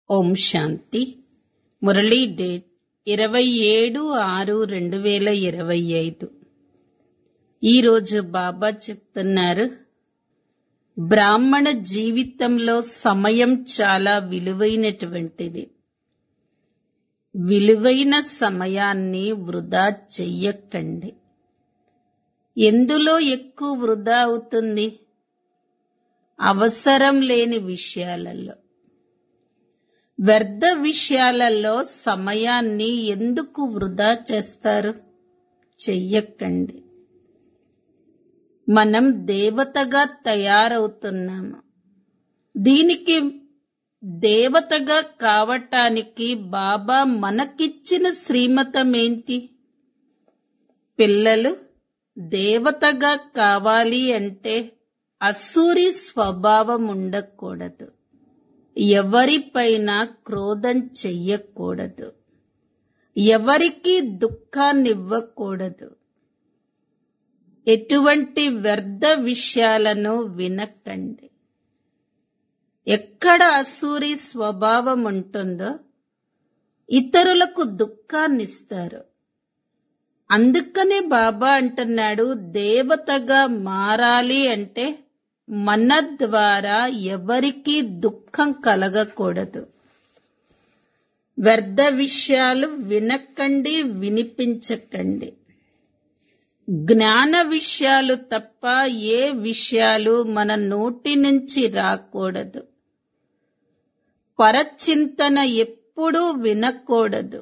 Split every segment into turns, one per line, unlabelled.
ఓం శాంతి Murali date ఇరవై ఏడు ఆరు రెండు వేల ఇరవై ఐదు ఈరోజు బాబా చెప్తున్నారు బ్రాహ్మణ జీవితంలో సమయం చాలా విలువైనటువంటిది విలువైన సమయాన్ని వృధా చెయ్యకండి ఎందులో ఎక్కువ వృధా అవుతుంది అవసరం లేని విషయాలలో వ్యర్థ విషయాలలో సమయాన్ని ఎందుకు వృధా చేస్తారు చెయ్యకండి మనం దేవతగా తయారవుతున్నాము దీనికి దేవతగా కావటానికి బాబా మనకిచ్చిన శ్రీమతం ఏంటి పిల్లలు దేవతగా కావాలి అంటే అసూరి స్వభావం ఉండకూడదు ఎవరిపైన క్రోధం చెయ్యకూడదు ఎవరికి దుఃఖాన్నివ్వకూడదు ఎటువంటి వ్యర్థ విషయాలను వినకండి ఎక్కడ అసూరి స్వభావం ఉంటుందో ఇతరులకు దుఃఖాన్నిస్తారు అందుకనే బాబా అంటున్నాడు దేవతగా మారాలి అంటే మన ద్వారా ఎవరికి దుఃఖం కలగకూడదు వ్యర్థ విషయాలు వినకండి వినిపించకండి జ్ఞాన విషయాలు తప్ప ఏ విషయాలు మన నోటి నుంచి రాకూడదు పరచింతన ఎప్పుడూ వినకూడదు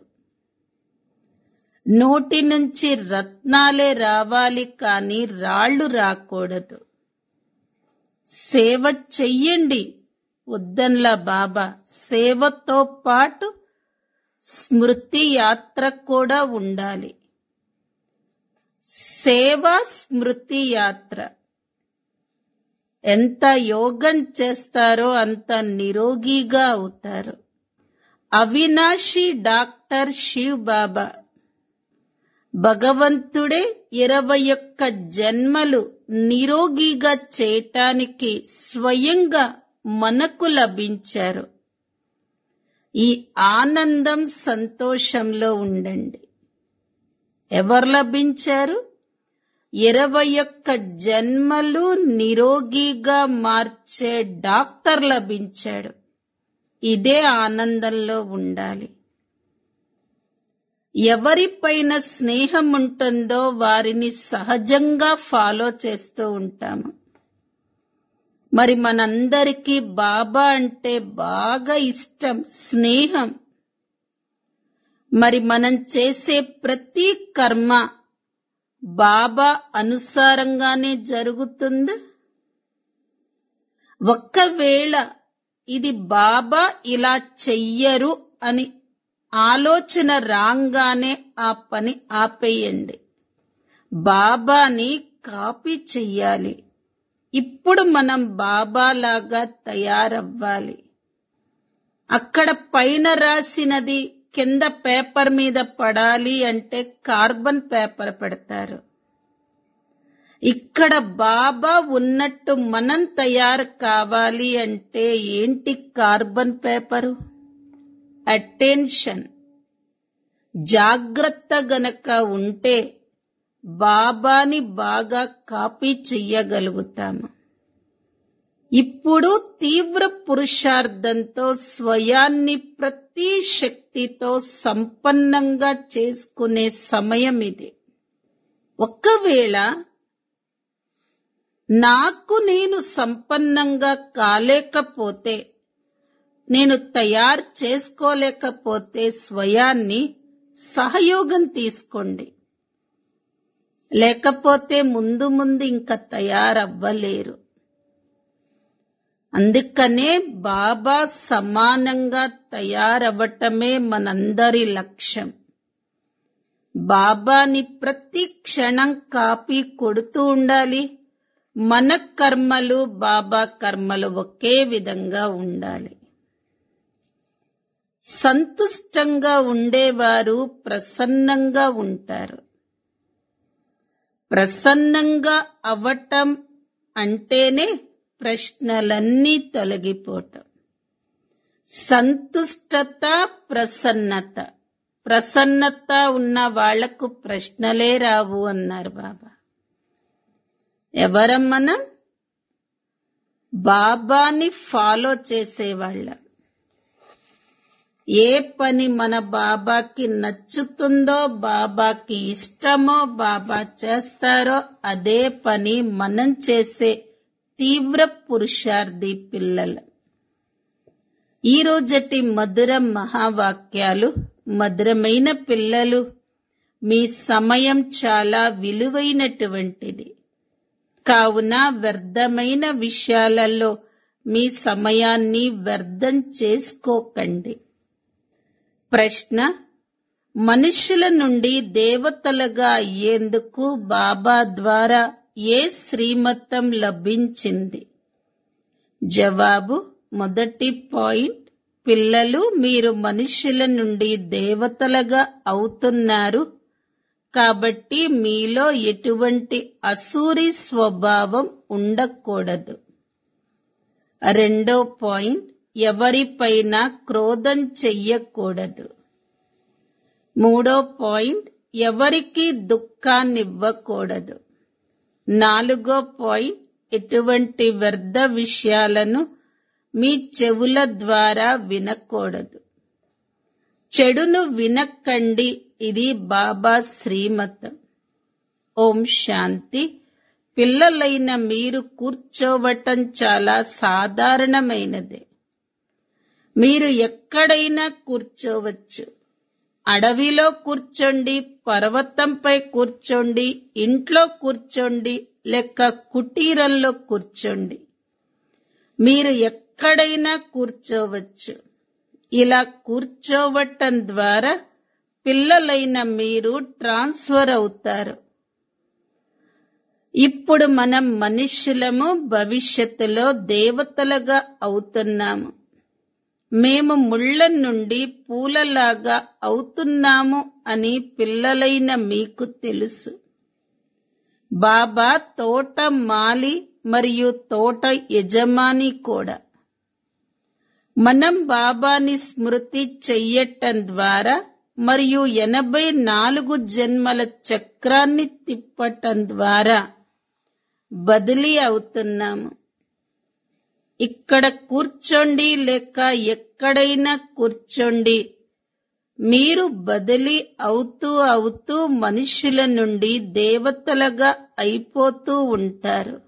నోటి నుంచి రత్నాలే రావాలి కాని రాళ్లు రాకూడదు సేవ చెయ్యండి వద్దన్లా బాబా సేవతో పాటు స్మృతి యాత్ర కూడా ఉండాలి సేవ స్మృతి యాత్ర ఎంత యోగం చేస్తారో అంత నిరోగిగా అవుతారు అవినాశి డాక్టర్ శివ్ బాబా భగవంతుడే ఇరవై ఒక్క జన్మలు నిరోగిగా చేయటానికి స్వయంగా మనకు లభించారు ఈ ఆనందం సంతోషంలో ఉండండి ఎవరు లభించారు ఇరవై ఒక్క జన్మలు నిరోగిగా మార్చే డాక్టర్ లభించాడు ఇదే ఆనందంలో ఉండాలి ఎవరిపైన స్నేహం ఉంటుందో వారిని సహజంగా ఫాలో చేస్తూ ఉంటాము మరి మనందరికీ బాబా అంటే బాగా ఇష్టం స్నేహం మరి మనం చేసే ప్రతి కర్మ బాబా అనుసారంగానే జరుగుతుందా ఒక్కవేళ ఇది బాబా ఇలా చెయ్యరు అని ఆలోచన రాగానే ఆ పని ఆపేయండి బాబాని కాపీ చెయ్యాలి ఇప్పుడు మనం బాబాలాగా తయారవ్వాలి అక్కడ పైన రాసినది కింద పేపర్ మీద పడాలి అంటే కార్బన్ పేపర్ పెడతారు ఇక్కడ బాబా ఉన్నట్టు మనం తయారు కావాలి అంటే ఏంటి కార్బన్ పేపరు అటెన్షన్ జాగ్రత్త గనక ఉంటే బాబాని బాగా కాపీ చెయ్యగలుగుతాము ఇప్పుడు తీవ్ర పురుషార్థంతో స్వయాన్ని ప్రతి శక్తితో సంపన్నంగా చేసుకునే సమయం ఇది ఒకవేళ నాకు నేను సంపన్నంగా కాలేకపోతే నేను తయారు చేసుకోలేకపోతే స్వయాన్ని సహయోగం తీసుకోండి లేకపోతే ముందు ముందు ఇంకా తయారవ్వలేరు అందుకనే బాబా సమానంగా తయారవ్వటమే మనందరి లక్ష్యం బాబాని ప్రతి క్షణం కాపీ కొడుతూ ఉండాలి మన కర్మలు బాబా కర్మలు ఒకే విధంగా ఉండాలి సంతుష్టంగా ఉండేవారు ప్రసన్నంగా ఉంటారు ప్రసన్నంగా అవటం అంటేనే ప్రశ్నలన్నీ తొలగిపోవటం సంతుష్టత ప్రసన్నత ప్రసన్నత ఉన్న వాళ్లకు ప్రశ్నలే రావు అన్నారు బాబా ఎవరమ్మనం బాబాని ఫాలో చేసేవాళ్ళం ఏ పని మన బాబాకి నచ్చుతుందో బాబాకి ఇష్టమో బాబా చేస్తారో అదే పని మనం చేసే తీవ్ర పురుషార్థి పిల్లలు ఈ రోజటి మధుర మహావాక్యాలు మధురమైన పిల్లలు మీ సమయం చాలా విలువైనటువంటిది కావున వ్యర్థమైన విషయాలలో మీ సమయాన్ని వ్యర్థం చేసుకోకండి ప్రశ్న మనుషుల నుండి దేవతలుగా అయ్యేందుకు బాబా ద్వారా ఏ శ్రీమతం లభించింది జవాబు మొదటి పాయింట్ పిల్లలు మీరు మనుషుల నుండి దేవతలుగా అవుతున్నారు కాబట్టి మీలో ఎటువంటి అసూరి స్వభావం ఉండకూడదు రెండో పాయింట్ ఎవరిపైన క్రోధం చెయ్యకూడదు మూడో పాయింట్ ఎవరికి దుఃఖాన్నివ్వకూడదు నాలుగో పాయింట్ ఎటువంటి వ్యర్థ విషయాలను మీ చెవుల ద్వారా వినకూడదు చెడును వినకండి ఇది బాబా శ్రీమతం ఓం శాంతి పిల్లలైన మీరు కూర్చోవటం చాలా సాధారణమైనదే మీరు ఎక్కడైనా కూర్చోవచ్చు అడవిలో కూర్చోండి పర్వతంపై కూర్చోండి ఇంట్లో కూర్చోండి లేక కుటీరంలో కూర్చోండి మీరు ఎక్కడైనా కూర్చోవచ్చు ఇలా కూర్చోవటం ద్వారా పిల్లలైన మీరు ట్రాన్స్ఫర్ అవుతారు ఇప్పుడు మనం మనుష్యులము భవిష్యత్తులో దేవతలుగా అవుతున్నాము మేము ముళ్ళ నుండి పూలలాగా అవుతున్నాము అని పిల్లలైన మీకు తెలుసు బాబా తోట మాలి మరియు తోట యజమాని కూడా మనం బాబాని స్మృతి చెయ్యటం ద్వారా మరియు ఎనభై నాలుగు జన్మల చక్రాన్ని తిప్పటం ద్వారా బదిలీ అవుతున్నాము ఇక్కడ కూర్చోండి లేక ఎక్కడైనా కూర్చోండి మీరు బదిలీ అవుతూ అవుతూ మనుషుల నుండి దేవతలుగా అయిపోతూ ఉంటారు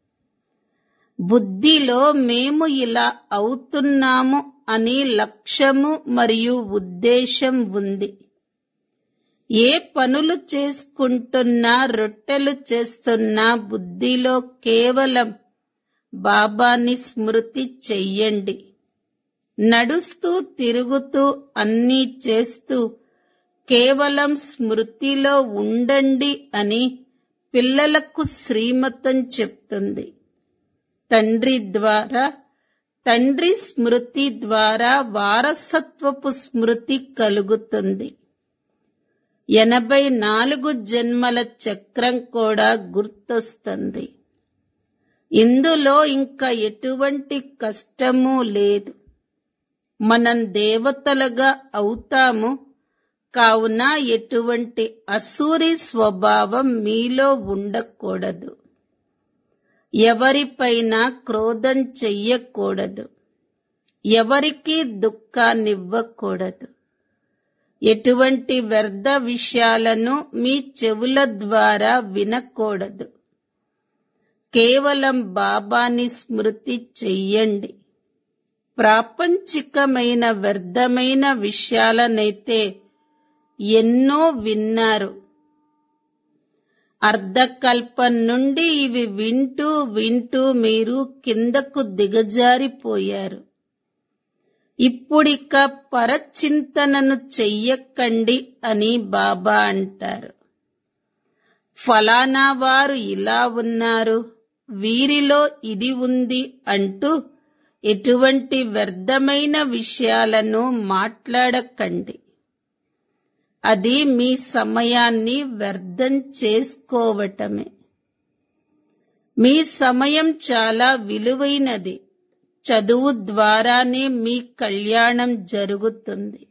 బుద్ధిలో మేము ఇలా అవుతున్నాము అని లక్ష్యము మరియు ఉద్దేశం ఉంది ఏ పనులు చేసుకుంటున్నా రొట్టెలు చేస్తున్నా బుద్ధిలో కేవలం బాబాని స్మృతి చెయ్యండి నడుస్తూ తిరుగుతూ అన్నీ చేస్తూ కేవలం స్మృతిలో ఉండండి అని పిల్లలకు శ్రీమతం చెప్తుంది తండ్రి ద్వారా తండ్రి స్మృతి ద్వారా వారసత్వపు స్మృతి కలుగుతుంది ఎనభై నాలుగు జన్మల చక్రం కూడా గుర్తొస్తుంది ఇందులో ఇంకా ఎటువంటి కష్టము లేదు మనం దేవతలుగా అవుతాము కావున ఎటువంటి అసూరి స్వభావం మీలో ఉండకూడదు ఎవరిపైన క్రోధం చెయ్యకూడదు ఎవరికి దుఃఖాన్నివ్వకూడదు ఎటువంటి వ్యర్థ విషయాలను మీ చెవుల ద్వారా వినకూడదు కేవలం బాబాని స్మృతి చెయ్యండి ప్రాపంచికమైన వ్యర్థమైన విషయాలనైతే ఎన్నో విన్నారు అర్ధకల్పం నుండి ఇవి వింటూ వింటూ మీరు కిందకు దిగజారిపోయారు ఇప్పుడిక పరచింతనను చెయ్యకండి అని బాబా అంటారు ఫలానా వారు ఇలా ఉన్నారు వీరిలో ఇది ఉంది అంటూ ఎటువంటి వ్యర్థమైన విషయాలను మాట్లాడకండి అది మీ సమయాన్ని వ్యర్థం చేసుకోవటమే మీ సమయం చాలా విలువైనది చదువు ద్వారానే మీ కళ్యాణం జరుగుతుంది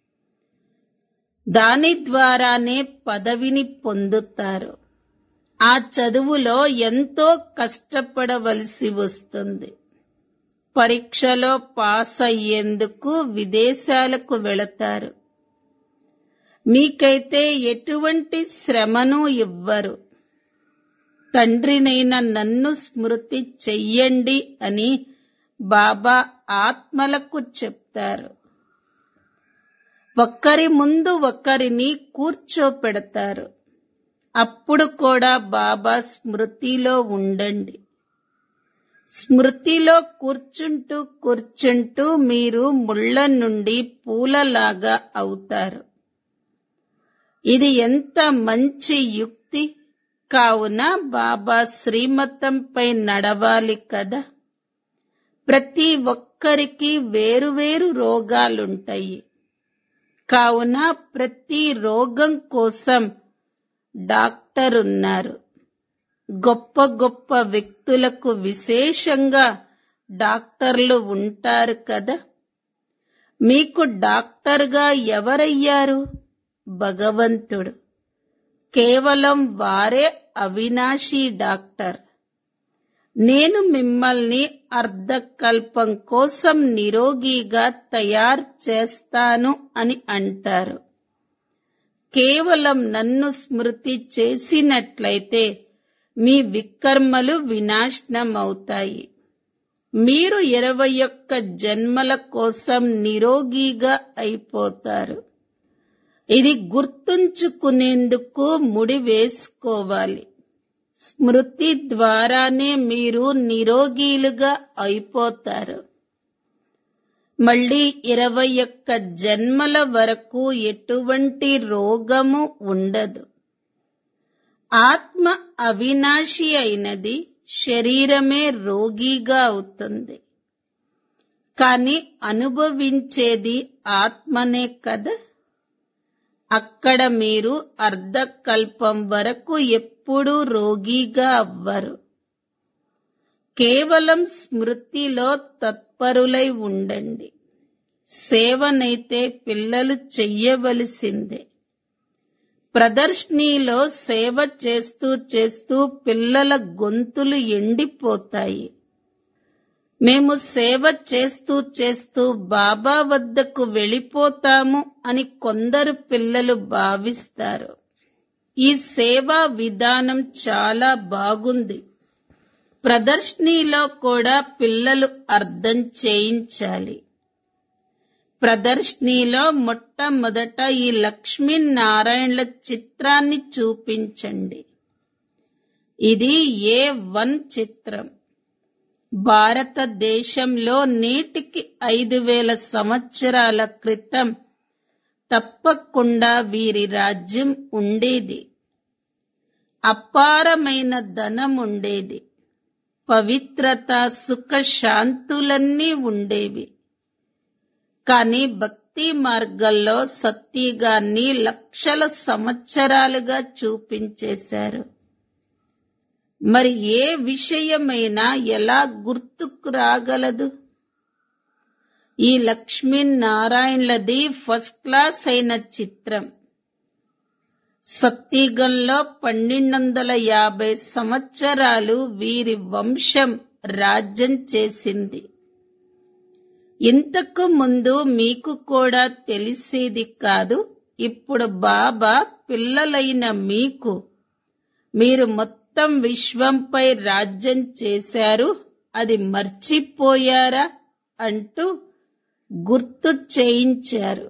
దాని ద్వారానే పదవిని పొందుతారు ఆ చదువులో ఎంతో కష్టపడవలసి వస్తుంది పరీక్షలో పాస్ అయ్యేందుకు విదేశాలకు వెళతారు మీకైతే ఎటువంటి శ్రమను ఇవ్వరు తండ్రినైన నన్ను స్మృతి చెయ్యండి అని బాబా ఆత్మలకు చెప్తారు ఒక్కరి ముందు ఒకరిని కూర్చోపెడతారు అప్పుడు కూడా బాబా స్మృతిలో ఉండండి స్మృతిలో కూర్చుంటూ కూర్చుంటూ మీరు ముళ్ళ నుండి పూలలాగా అవుతారు ఇది ఎంత మంచి యుక్తి కావున బాబా శ్రీమతంపై నడవాలి కదా ప్రతి ఒక్కరికి వేరువేరు రోగాలుంటాయి కావున ప్రతి రోగం కోసం డాక్టర్ ఉన్నారు గొప్ప గొప్ప వ్యక్తులకు విశేషంగా డాక్టర్లు ఉంటారు కదా మీకు డాక్టర్గా ఎవరయ్యారు భగవంతుడు కేవలం వారే అవినాశీ డాక్టర్ నేను మిమ్మల్ని అర్ధకల్పం కోసం నిరోగిగా తయారు చేస్తాను అని అంటారు కేవలం నన్ను స్మృతి చేసినట్లయితే మీ వికర్మలు వినాశనమవుతాయి మీరు ఇరవై ఒక్క జన్మల కోసం నిరోగిగా అయిపోతారు ఇది గుర్తుంచుకునేందుకు ముడి వేసుకోవాలి స్మృతి ద్వారానే మీరు నిరోగీలుగా అయిపోతారు మళ్ళీ ఇరవై ఒక్క జన్మల వరకు ఎటువంటి రోగము ఉండదు ఆత్మ అవినాశి అయినది శరీరమే రోగిగా అవుతుంది కానీ అనుభవించేది ఆత్మనే కదా అక్కడ మీరు అర్ధకల్పం వరకు ఎప్పుడూ రోగిగా అవ్వరు కేవలం స్మృతిలో తత్పరులై ఉండండి సేవనైతే పిల్లలు చెయ్యవలసిందే ప్రదర్శనీలో సేవ చేస్తూ చేస్తూ పిల్లల గొంతులు ఎండిపోతాయి మేము సేవ చేస్తూ చేస్తూ బాబా వద్దకు వెళ్ళిపోతాము అని కొందరు పిల్లలు భావిస్తారు ఈ సేవా విధానం చాలా బాగుంది ప్రదర్శనీలో కూడా పిల్లలు అర్థం చేయించాలి ప్రదర్శనీలో మొట్టమొదట ఈ లక్ష్మీనారాయణల చిత్రాన్ని చూపించండి ఇది ఏ వన్ చిత్రం భారతదేశంలో నేటికి ఐదు వేల సంవత్సరాల క్రితం తప్పకుండా వీరి రాజ్యం ఉండేది అపారమైన ధనం ఉండేది పవిత్రత సుఖ శాంతులన్నీ ఉండేవి కానీ భక్తి మార్గంలో సత్యగాన్ని లక్షల సంవత్సరాలుగా చూపించేశారు మరి ఏ విషయమైనా ఎలా గుర్తుకు రాగలదు ఈ లక్ష్మీనారాయణలది ఫస్ట్ క్లాస్ అయిన చిత్రం సత్యగంలో పన్నెండు వందల యాభై సంవత్సరాలు వీరి వంశం రాజ్యం చేసింది ఇంతకు ముందు మీకు కూడా తెలిసేది కాదు ఇప్పుడు బాబా పిల్లలైన మీకు మీరు మొత్తం విశ్వంపై రాజ్యం చేశారు అది మర్చిపోయారా అంటూ గుర్తు చేయించారు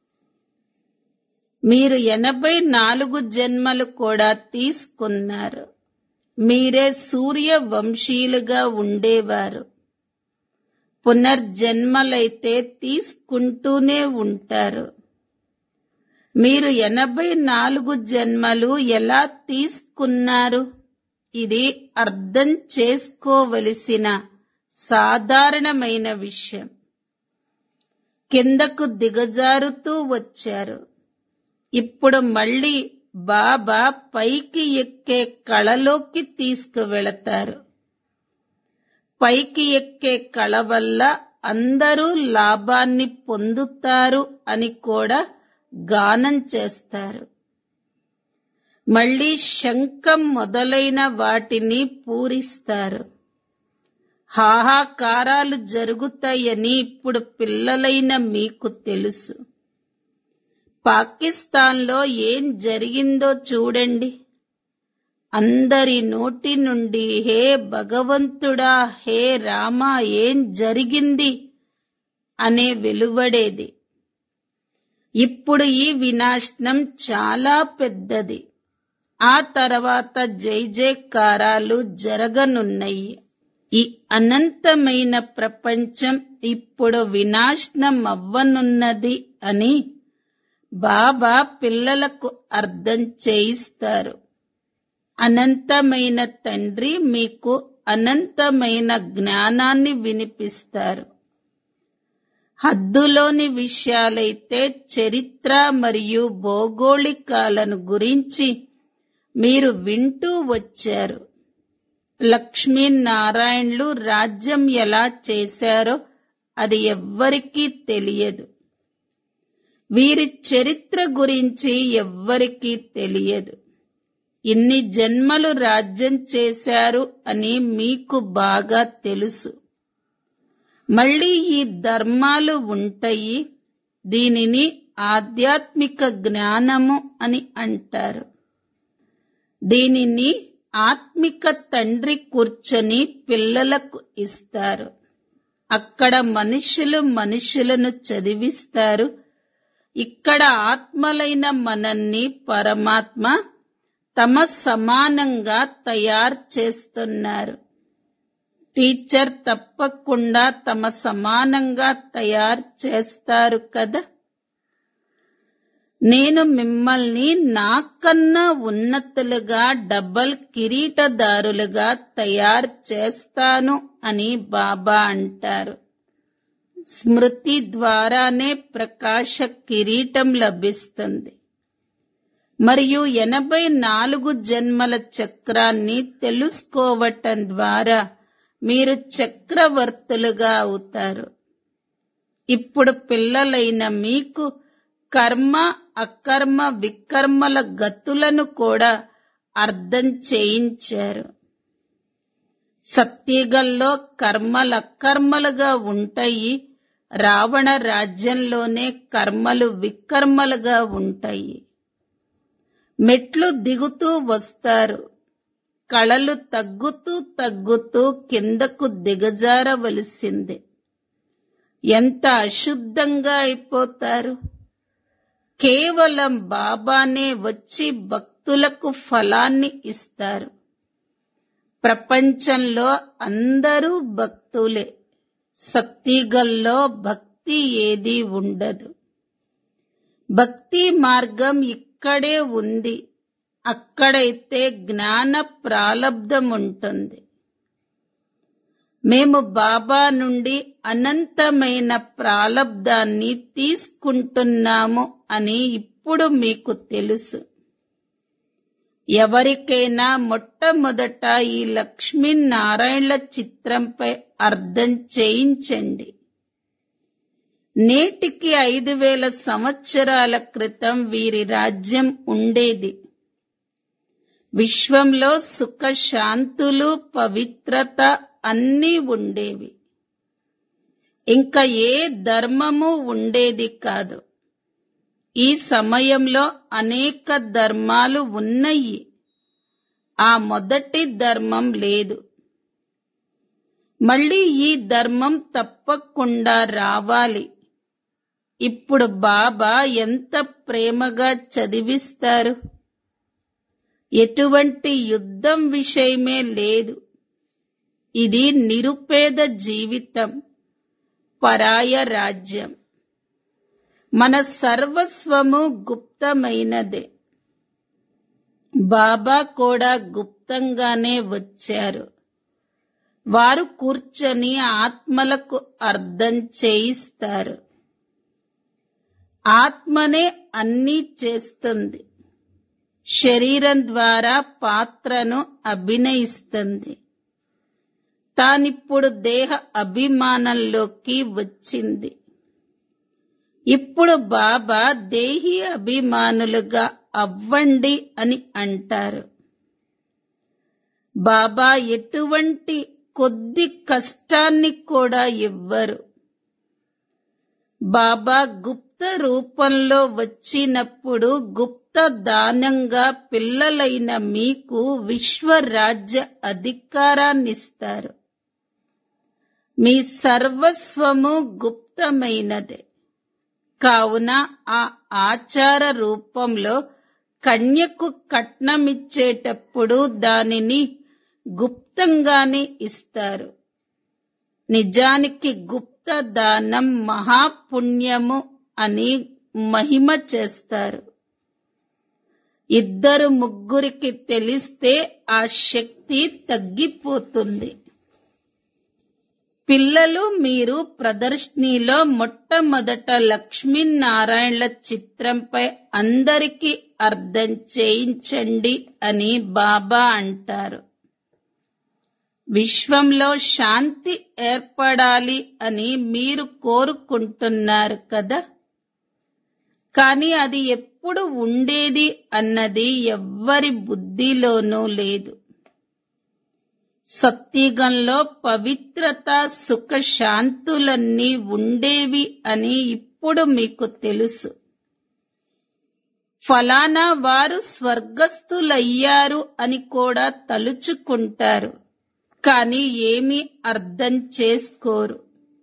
మీరు ఎనభై నాలుగు జన్మలు కూడా తీసుకున్నారు మీరే సూర్య వంశీయులుగా ఉండేవారు పునర్జన్మలైతే తీసుకుంటూనే ఉంటారు మీరు ఎనభై నాలుగు జన్మలు ఎలా తీసుకున్నారు ఇది అర్థం చేసుకోవలసిన సాధారణమైన విషయం కిందకు దిగజారుతూ వచ్చారు ఇప్పుడు మళ్ళీ బాబా పైకి ఎక్కే కళలోకి తీసుకువెళతారు పైకి ఎక్కే కళ వల్ల అందరూ లాభాన్ని పొందుతారు అని కూడా గానం చేస్తారు మళ్ళీ శంఖం మొదలైన వాటిని పూరిస్తారు హాహాకారాలు జరుగుతాయని ఇప్పుడు పిల్లలైన మీకు తెలుసు పాకిస్తాన్లో ఏం జరిగిందో చూడండి అందరి నోటి నుండి హే భగవంతుడా హే రామా ఏం జరిగింది అనే వెలువడేది ఇప్పుడు ఈ వినాశనం చాలా పెద్దది ఆ తర్వాత జై జయకారాలు జరగనున్నాయి ఈ అనంతమైన ప్రపంచం ఇప్పుడు వినాశనం అవ్వనున్నది అని బాబా పిల్లలకు అర్థం చేయిస్తారు అనంతమైన తండ్రి మీకు అనంతమైన జ్ఞానాన్ని వినిపిస్తారు హద్దులోని విషయాలైతే చరిత్ర మరియు భౌగోళికాలను గురించి మీరు వింటూ వచ్చారు లక్ష్మీనారాయణులు రాజ్యం ఎలా చేశారో అది ఎవ్వరికీ తెలియదు వీరి చరిత్ర గురించి ఎవ్వరికీ తెలియదు ఇన్ని జన్మలు రాజ్యం చేశారు అని మీకు బాగా తెలుసు మళ్ళీ ఈ ధర్మాలు ఉంటాయి దీనిని ఆధ్యాత్మిక జ్ఞానము అని అంటారు దీనిని ఆత్మిక తండ్రి కూర్చొని పిల్లలకు ఇస్తారు అక్కడ మనుషులు మనుషులను చదివిస్తారు ఇక్కడ ఆత్మలైన మనల్ని పరమాత్మ తమ సమానంగా తయారు చేస్తున్నారు టీచర్ తప్పకుండా తమ సమానంగా తయారు చేస్తారు కదా నేను మిమ్మల్ని నాకన్నా ఉన్నతులుగా డబల్ కిరీటదారులుగా తయారు చేస్తాను అని బాబా అంటారు స్మృతి ద్వారానే ప్రకాశ కిరీటం లభిస్తుంది మరియు ఎనభై నాలుగు జన్మల చక్రాన్ని తెలుసుకోవటం ద్వారా మీరు చక్రవర్తులుగా అవుతారు ఇప్పుడు పిల్లలైన మీకు కర్మ అకర్మ వికర్మల గతులను కూడా అర్థం చేయించారు సత్యగల్లో కర్మలు అకర్మలుగా ఉంటాయి రావణ రాజ్యంలోనే కర్మలు వికర్మలుగా ఉంటాయి మెట్లు దిగుతూ వస్తారు కళలు తగ్గుతూ తగ్గుతూ కిందకు దిగజారవలసిందే ఎంత అశుద్ధంగా అయిపోతారు కేవలం బాబానే వచ్చి భక్తులకు ఫలాన్ని ఇస్తారు ప్రపంచంలో అందరూ భక్తులే సత్తిగల్లో భక్తి ఏదీ ఉండదు భక్తి మార్గం ఇక్కడే ఉంది అక్కడైతే జ్ఞాన ప్రాలబ్ధం ఉంటుంది మేము బాబా నుండి అనంతమైన ప్రాలబ్ధాన్ని తీసుకుంటున్నాము అని ఇప్పుడు మీకు తెలుసు ఎవరికైనా మొట్టమొదట ఈ లక్ష్మీనారాయణల చిత్రంపై అర్థం చేయించండి నేటికి ఐదు వేల సంవత్సరాల క్రితం వీరి రాజ్యం ఉండేది విశ్వంలో సుఖ శాంతులు పవిత్రత అన్నీ ఉండేవి ఇంకా ఏ ధర్మము ఉండేది కాదు ఈ సమయంలో అనేక ధర్మాలు ఉన్నాయి ఆ మొదటి ధర్మం లేదు మళ్ళీ ఈ ధర్మం తప్పకుండా రావాలి ఇప్పుడు బాబా ఎంత ప్రేమగా చదివిస్తారు ఎటువంటి యుద్ధం విషయమే లేదు ఇది నిరుపేద జీవితం పరాయ రాజ్యం మన సర్వస్వము గుప్తమైనదే బాబా కూడా గుప్తంగానే వచ్చారు వారు కూర్చొని ఆత్మలకు అర్థం చేయిస్తారు ఆత్మనే అన్నీ చేస్తుంది శరీరం ద్వారా పాత్రను అభినయిస్తుంది తానిప్పుడు దేహ అభిమానంలోకి వచ్చింది ఇప్పుడు బాబా దేహి అభిమానులుగా అవ్వండి అని అంటారు బాబా ఎటువంటి కొద్ది కష్టాన్ని కూడా ఇవ్వరు బాబా గుప్త రూపంలో వచ్చినప్పుడు గుప్త దానంగా పిల్లలైన మీకు విశ్వరాజ్య అధికారాన్నిస్తారు మీ సర్వస్వము గుప్తమైనదే కావున ఆ ఆచార రూపంలో కన్యకు కట్నమిచ్చేటప్పుడు దానిని గుప్తంగానే ఇస్తారు నిజానికి గుప్త దానం మహాపుణ్యము అని మహిమ చేస్తారు ఇద్దరు ముగ్గురికి తెలిస్తే ఆ శక్తి తగ్గిపోతుంది పిల్లలు మీరు ప్రదర్శనలో మొట్టమొదట లక్ష్మీనారాయణల చిత్రంపై అందరికీ అర్థం చేయించండి అని బాబా అంటారు విశ్వంలో శాంతి ఏర్పడాలి అని మీరు కోరుకుంటున్నారు కదా కానీ అది ఎప్పుడు ఉండేది అన్నది ఎవ్వరి బుద్ధిలోనూ లేదు సత్యుగంలో పవిత్రత సుఖ శాంతులన్నీ ఉండేవి అని ఇప్పుడు మీకు తెలుసు ఫలానా వారు స్వర్గస్థులయ్యారు అని కూడా తలుచుకుంటారు కానీ ఏమీ అర్థం చేసుకోరు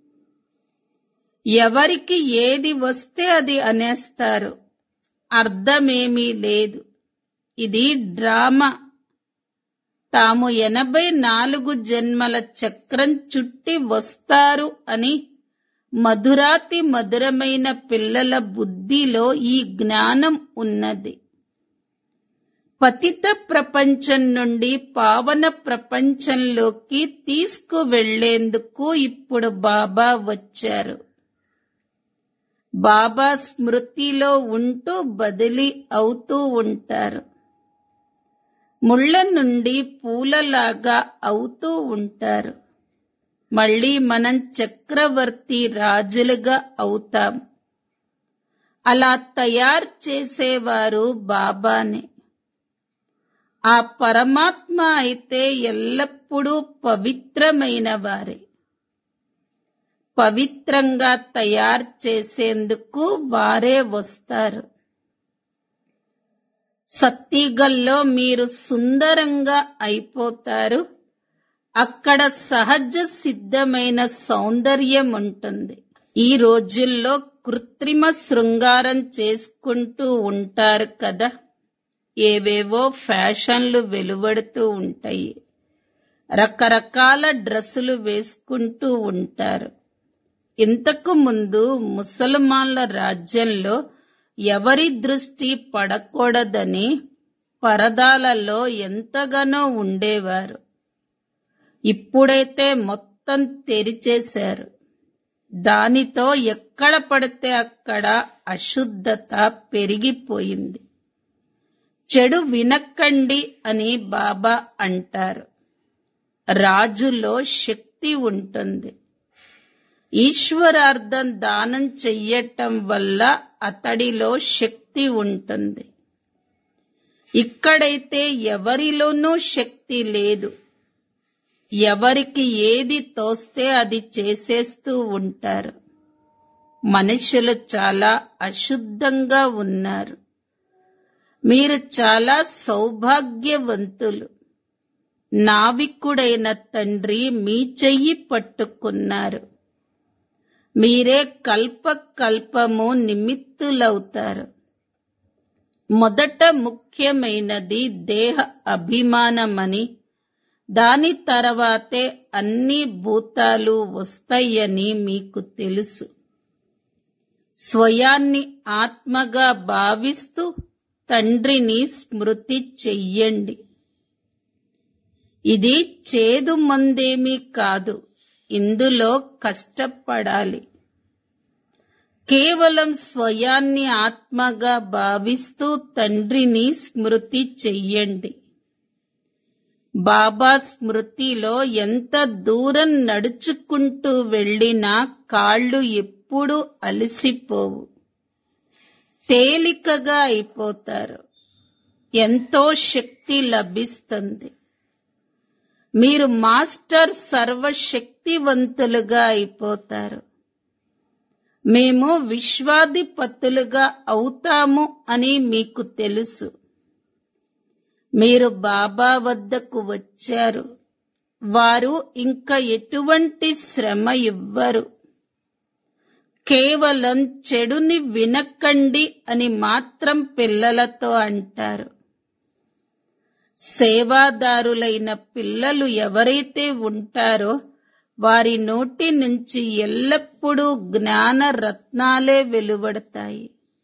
ఎవరికి ఏది వస్తే అది అనేస్తారు అర్థమేమీ లేదు ఇది డ్రామా తాము ఎనభై నాలుగు జన్మల చక్రం చుట్టి వస్తారు అని మధురాతి మధురమైన పిల్లల బుద్ధిలో ఈ జ్ఞానం ఉన్నది పతిత ప్రపంచం నుండి పావన ప్రపంచంలోకి తీసుకువెళ్లేందుకు ఇప్పుడు బాబా వచ్చారు బాబా స్మృతిలో ఉంటూ బదిలీ అవుతూ ఉంటారు ముళ్ళ నుండి పూలలాగా అవుతూ ఉంటారు మళ్ళీ మనం చక్రవర్తి రాజులుగా అవుతాం అలా తయారు చేసేవారు బాబానే ఆ పరమాత్మ అయితే ఎల్లప్పుడూ పవిత్రమైన వారే పవిత్రంగా తయారు చేసేందుకు వారే వస్తారు సత్తిగల్లో మీరు సుందరంగా అయిపోతారు అక్కడ సహజ సిద్ధమైన సౌందర్యం ఉంటుంది ఈ రోజుల్లో కృత్రిమ శృంగారం చేసుకుంటూ ఉంటారు కదా ఏవేవో ఫ్యాషన్లు వెలువడుతూ ఉంటాయి రకరకాల డ్రెస్సులు వేసుకుంటూ ఉంటారు ఇంతకు ముందు ముసల్మాన్ల రాజ్యంలో ఎవరి దృష్టి పడకూడదని పరదాలలో ఎంతగానో ఉండేవారు ఇప్పుడైతే మొత్తం తెరిచేశారు దానితో ఎక్కడ పడితే అక్కడ అశుద్ధత పెరిగిపోయింది చెడు వినక్కండి అని బాబా అంటారు రాజులో శక్తి ఉంటుంది ఈశ్వరార్థం దానం చెయ్యటం వల్ల అతడిలో శక్తి ఉంటుంది ఇక్కడైతే ఎవరిలోనూ శక్తి లేదు ఎవరికి ఏది తోస్తే అది చేసేస్తూ ఉంటారు మనుషులు చాలా అశుద్ధంగా ఉన్నారు మీరు చాలా సౌభాగ్యవంతులు నావికుడైన తండ్రి మీ చెయ్యి పట్టుకున్నారు మీరే కల్ప కల్పము నిమిత్తులవుతారు మొదట ముఖ్యమైనది దేహ అభిమానమని దాని తర్వాతే అన్ని భూతాలు వస్తాయని మీకు తెలుసు స్వయాన్ని ఆత్మగా భావిస్తూ తండ్రిని స్మృతి చెయ్యండి ఇది చేదు మందేమీ కాదు ఇందులో కష్టపడాలి కేవలం స్వయాన్ని ఆత్మగా భావిస్తూ తండ్రిని స్మృతి చెయ్యండి బాబా స్మృతిలో ఎంత దూరం నడుచుకుంటూ వెళ్ళినా కాళ్ళు ఎప్పుడూ అలసిపోవు తేలికగా అయిపోతారు ఎంతో శక్తి లభిస్తుంది మీరు మాస్టర్ సర్వశక్తివంతులుగా అయిపోతారు మేము విశ్వాధిపతులుగా అవుతాము అని మీకు తెలుసు మీరు బాబా వద్దకు వచ్చారు వారు ఇంకా ఎటువంటి శ్రమ ఇవ్వరు కేవలం చెడుని వినకండి అని మాత్రం పిల్లలతో అంటారు సేవాదారులైన పిల్లలు ఎవరైతే ఉంటారో వారి నోటి నుంచి ఎల్లప్పుడూ జ్ఞాన రత్నాలే వెలువడతాయి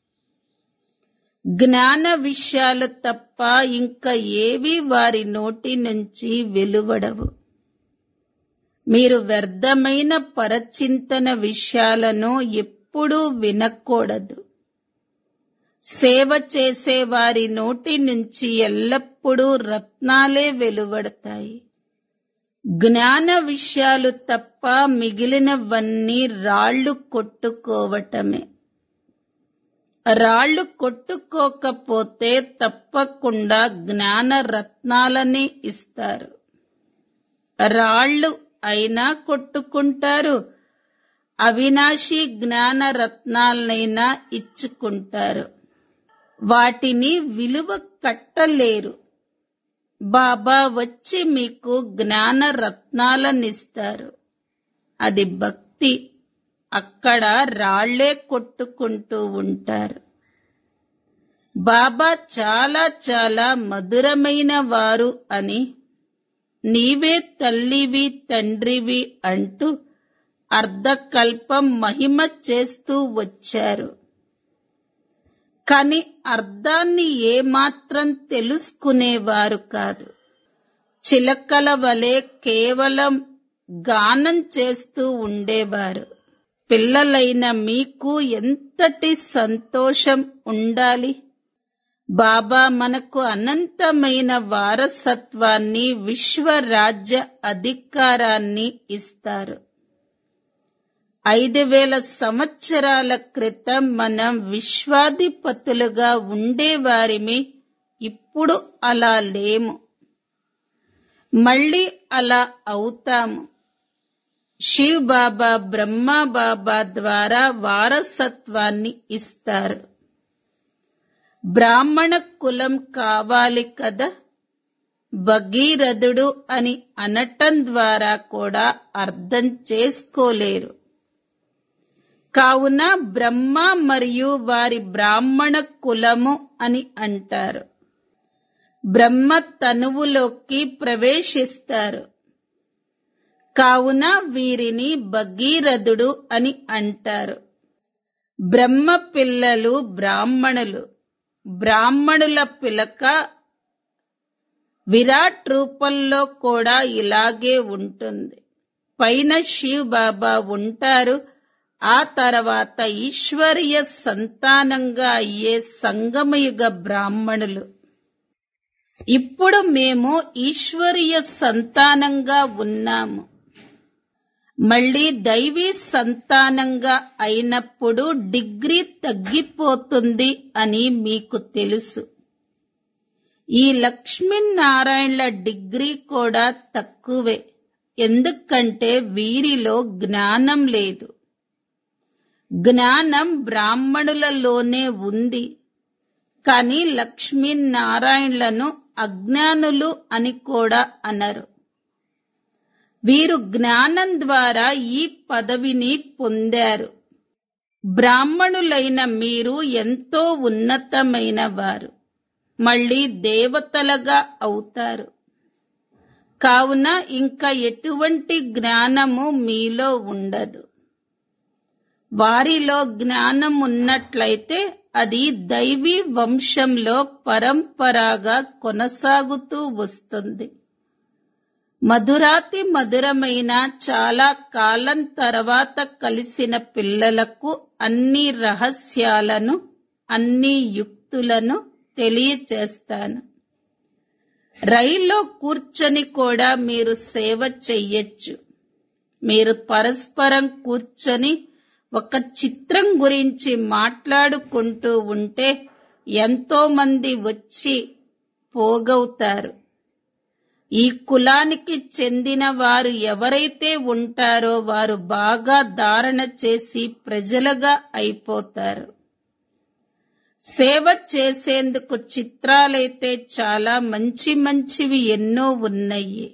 జ్ఞాన విషయాలు తప్ప ఇంకా ఏవి వారి నోటి నుంచి వెలువడవు మీరు వ్యర్థమైన పరచింతన విషయాలను ఎప్పుడూ వినకూడదు సేవ చేసే వారి నోటి నుంచి ఎల్లప్పుడూ రత్నాలే వెలువడతాయి జ్ఞాన విషయాలు తప్ప మిగిలినవన్నీ రాళ్లు కొట్టుకోవటమే రాళ్లు కొట్టుకోకపోతే తప్పకుండా జ్ఞాన రత్నాలని ఇస్తారు రాళ్లు అయినా కొట్టుకుంటారు అవినాశి జ్ఞాన రత్నాలనైనా ఇచ్చుకుంటారు వాటిని విలువ కట్టలేరు బాబా వచ్చి మీకు జ్ఞాన రత్నాలనిస్తారు అది భక్తి అక్కడ రాళ్లే కొట్టుకుంటూ ఉంటారు బాబా చాలా చాలా మధురమైన వారు అని నీవే తల్లివి తండ్రివి అంటూ అర్ధకల్పం మహిమ చేస్తూ వచ్చారు కాని అర్థాన్ని ఏమాత్రం తెలుసుకునేవారు కాదు చిలకల వలె కేవలం గానం చేస్తూ ఉండేవారు పిల్లలైన మీకు ఎంతటి సంతోషం ఉండాలి బాబా మనకు అనంతమైన వారసత్వాన్ని విశ్వరాజ్య అధికారాన్ని ఇస్తారు ఐదు వేల సంవత్సరాల క్రితం మనం విశ్వాధిపతులుగా ఉండేవారిమి ఇప్పుడు అలా లేము మళ్ళీ అలా అవుతాము శివ్ బాబా బ్రహ్మ బాబా ద్వారా వారసత్వాన్ని ఇస్తారు బ్రాహ్మణ కులం కావాలి కదా భగీరథుడు అని అనటం ద్వారా కూడా అర్థం చేసుకోలేరు కావున బ్రహ్మ మరియు వారి బ్రాహ్మణ కులము అని అంటారు బ్రహ్మ తనువులోకి ప్రవేశిస్తారు కావున వీరిని భగీరథుడు అని అంటారు బ్రహ్మ పిల్లలు బ్రాహ్మణులు బ్రాహ్మణుల పిలక విరాట్ రూపంలో కూడా ఇలాగే ఉంటుంది పైన శివ్ బాబా ఉంటారు ఆ తర్వాత ఈశ్వరీయ సంతానంగా అయ్యే సంగమయుగ బ్రాహ్మణులు ఇప్పుడు మేము ఈశ్వరీయ సంతానంగా ఉన్నాము మళ్ళీ దైవీ సంతానంగా అయినప్పుడు డిగ్రీ తగ్గిపోతుంది అని మీకు తెలుసు ఈ లక్ష్మీనారాయణల డిగ్రీ కూడా తక్కువే ఎందుకంటే వీరిలో జ్ఞానం లేదు జ్ఞానం బ్రాహ్మణులలోనే ఉంది కానీ లక్ష్మీనారాయణలను అజ్ఞానులు అని కూడా అనరు వీరు జ్ఞానం ద్వారా ఈ పదవిని పొందారు బ్రాహ్మణులైన మీరు ఎంతో ఉన్నతమైన వారు మళ్ళీ దేవతలుగా అవుతారు కావున ఇంకా ఎటువంటి జ్ఞానము మీలో ఉండదు వారిలో జ్ఞానం ఉన్నట్లయితే అది దైవీ వంశంలో పరంపరాగా కొనసాగుతూ వస్తుంది మధురాతి మధురమైన చాలా కాలం తర్వాత కలిసిన పిల్లలకు అన్ని రహస్యాలను అన్ని యుక్తులను తెలియచేస్తాను రైల్లో కూర్చొని కూడా మీరు సేవ చెయ్యొచ్చు మీరు పరస్పరం కూర్చొని ఒక చిత్రం గురించి మాట్లాడుకుంటూ ఉంటే ఎంతో మంది వచ్చి పోగవుతారు ఈ కులానికి చెందిన వారు ఎవరైతే ఉంటారో వారు బాగా ధారణ చేసి ప్రజలుగా అయిపోతారు సేవ చేసేందుకు చిత్రాలైతే చాలా మంచి మంచివి ఎన్నో ఉన్నాయి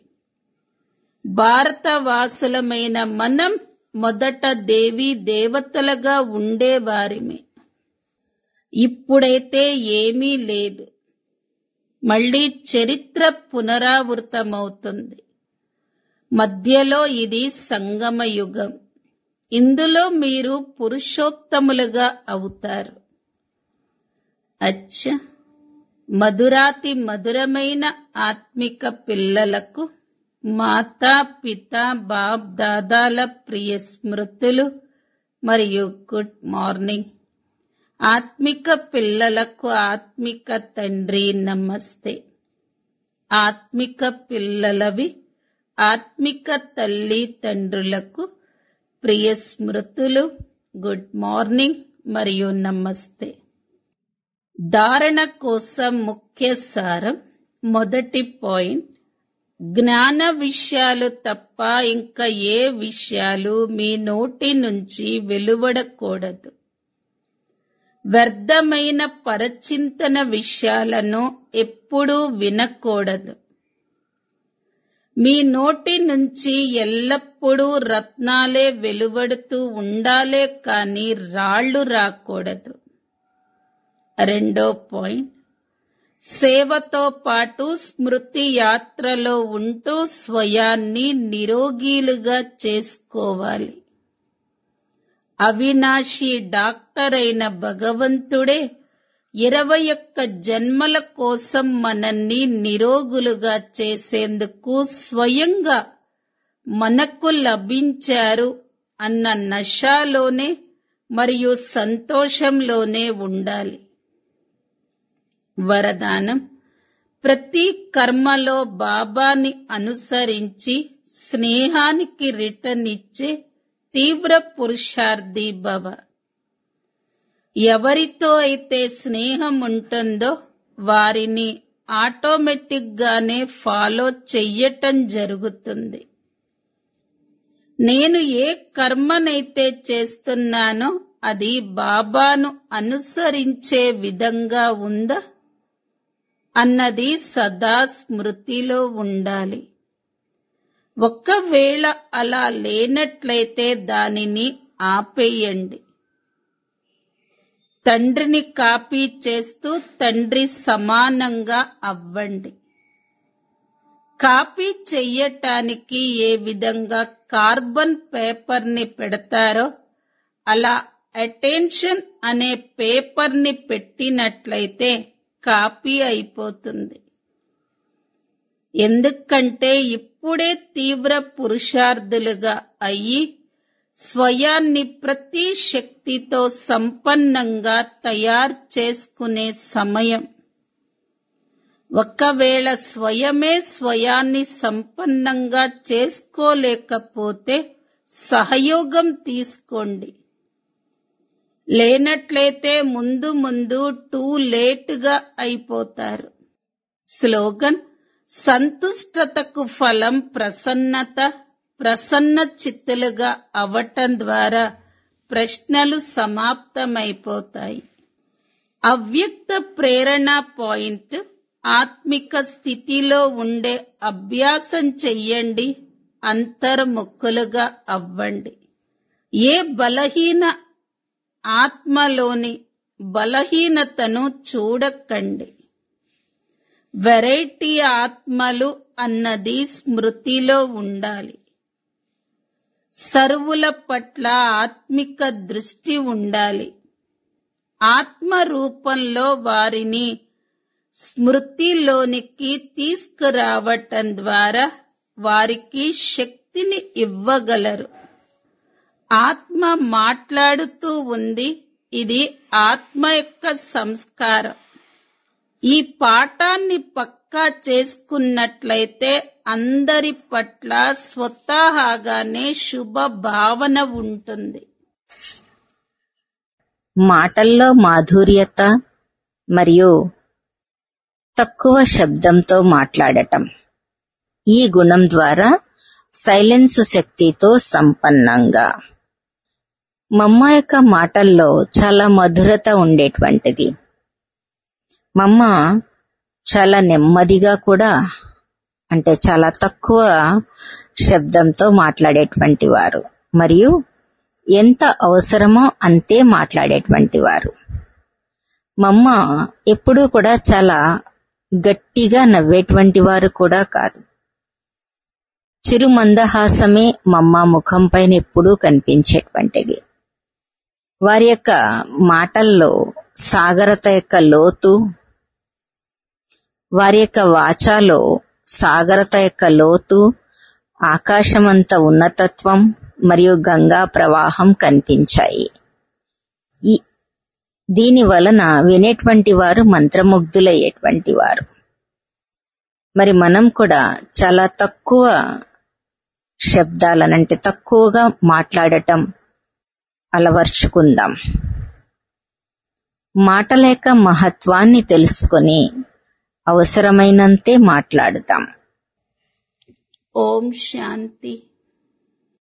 భారతవాసులమైన మనం మొదట దేవీ దేవతలుగా ఉండేవారిమే ఇప్పుడైతే ఏమీ లేదు మళ్ళీ చరిత్ర పునరావృతమవుతుంది మధ్యలో ఇది సంగమ యుగం ఇందులో మీరు పురుషోత్తములుగా అవుతారు అచ్చ మధురాతి మధురమైన ఆత్మిక పిల్లలకు మాతా పిత బాప్ దాదాల ప్రియ స్మృతులు మరియు గుడ్ మార్నింగ్ ఆత్మిక పిల్లలకు ఆత్మిక తండ్రి నమస్తే ఆత్మిక పిల్లలవి ఆత్మిక తల్లి తండ్రులకు ప్రియ స్మృతులు గుడ్ మార్నింగ్ మరియు నమస్తే ధారణ కోసం ముఖ్య సారం మొదటి పాయింట్ జ్ఞాన విషయాలు తప్ప ఇంకా ఏ విషయాలు మీ నోటి నుంచి వెలువడకూడదు వ్యర్థమైన పరచింతన విషయాలను ఎప్పుడూ వినకూడదు మీ నోటి నుంచి ఎల్లప్పుడూ రత్నాలే వెలువడుతూ ఉండాలే కాని రాళ్లు రాకూడదు రెండో పాయింట్ సేవతో పాటు స్మృతి యాత్రలో ఉంటూ స్వయాన్ని నిరోగీలుగా చేసుకోవాలి అవినాశి డాక్టర్ అయిన భగవంతుడే ఇరవై ఒక్క జన్మల కోసం మనల్ని నిరోగులుగా చేసేందుకు స్వయంగా మనకు లభించారు అన్న నశాలోనే మరియు సంతోషంలోనే ఉండాలి వరదానం ప్రతి కర్మలో బాబాని అనుసరించి స్నేహానికి రిటర్న్ ఇచ్చే తీవ్ర పురుషార్థి భవ ఎవరితో అయితే స్నేహం ఉంటుందో వారిని ఆటోమేటిక్ గానే ఫాలో చెయ్యటం జరుగుతుంది నేను ఏ కర్మనైతే చేస్తున్నానో అది బాబాను అనుసరించే విధంగా ఉందా అన్నది సదా స్మృతిలో ఉండాలి ఒక్కవేళ అలా లేనట్లయితే దానిని ఆపేయండి తండ్రిని కాపీ చేస్తూ తండ్రి సమానంగా అవ్వండి కాపీ చెయ్యటానికి ఏ విధంగా కార్బన్ పేపర్ ని పెడతారో అలా అటెన్షన్ అనే పేపర్ ని పెట్టినట్లయితే కాపీ అయిపోతుంది ఎందుకంటే ఇప్పుడే తీవ్ర పురుషార్థులుగా అయ్యి స్వయాన్ని ప్రతి శక్తితో సంపన్నంగా తయారు చేసుకునే సమయం ఒకవేళ స్వయమే స్వయాన్ని సంపన్నంగా చేసుకోలేకపోతే సహయోగం తీసుకోండి లేనట్లయితే ముందు ముందు టూ లేటుగా అయిపోతారు స్లోగన్ సంతుష్టతకు ఫలం ప్రసన్నత ప్రసన్న చిత్తులుగా అవ్వటం ద్వారా ప్రశ్నలు సమాప్తమైపోతాయి అవ్యక్త ప్రేరణ పాయింట్ ఆత్మిక స్థితిలో ఉండే అభ్యాసం చెయ్యండి అంతర్ముఖులుగా అవ్వండి ఏ బలహీన ఆత్మలోని బలహీనతను చూడకండి వెరైటీ ఆత్మలు అన్నది స్మృతిలో ఉండాలి సర్వుల పట్ల ఆత్మిక దృష్టి ఉండాలి ఆత్మ రూపంలో వారిని స్మృతిలోనికి తీసుకురావటం ద్వారా వారికి శక్తిని ఇవ్వగలరు ఆత్మ మాట్లాడుతూ ఉంది ఇది ఆత్మ యొక్క సంస్కారం ఈ పాఠాన్ని పక్కా చేసుకున్నట్లయితే అందరి పట్ల స్వతహాగానే శుభ భావన ఉంటుంది
మాటల్లో మాధుర్యత మరియు తక్కువ శబ్దంతో మాట్లాడటం ఈ గుణం ద్వారా సైలెన్స్ శక్తితో సంపన్నంగా మమ్మ యొక్క మాటల్లో చాలా మధురత ఉండేటువంటిది మమ్మ చాలా నెమ్మదిగా కూడా అంటే చాలా తక్కువ శబ్దంతో మాట్లాడేటువంటి వారు మరియు ఎంత అవసరమో అంతే మాట్లాడేటువంటి వారు మమ్మ ఎప్పుడూ కూడా చాలా గట్టిగా నవ్వేటువంటి వారు కూడా కాదు చిరు మందహాసమే మమ్మ ముఖం పైన ఎప్పుడూ కనిపించేటువంటిది వారి యొక్క మాటల్లో సాగరత యొక్క లోతు వారి యొక్క వాచాలో సాగరత యొక్క లోతు ఆకాశమంత ఉన్నతత్వం మరియు గంగా ప్రవాహం కనిపించాయి ఈ దీని వలన వినేటువంటి వారు మంత్రముగ్ధులయ్యేటువంటి వారు మరి మనం కూడా చాలా తక్కువ శబ్దాలనంటే తక్కువగా మాట్లాడటం అలవర్చుకుందాం మాటల యొక్క మహత్వాన్ని తెలుసుకొని అవసరమైనంతే మాట్లాడుతాం
ఓం శాంతి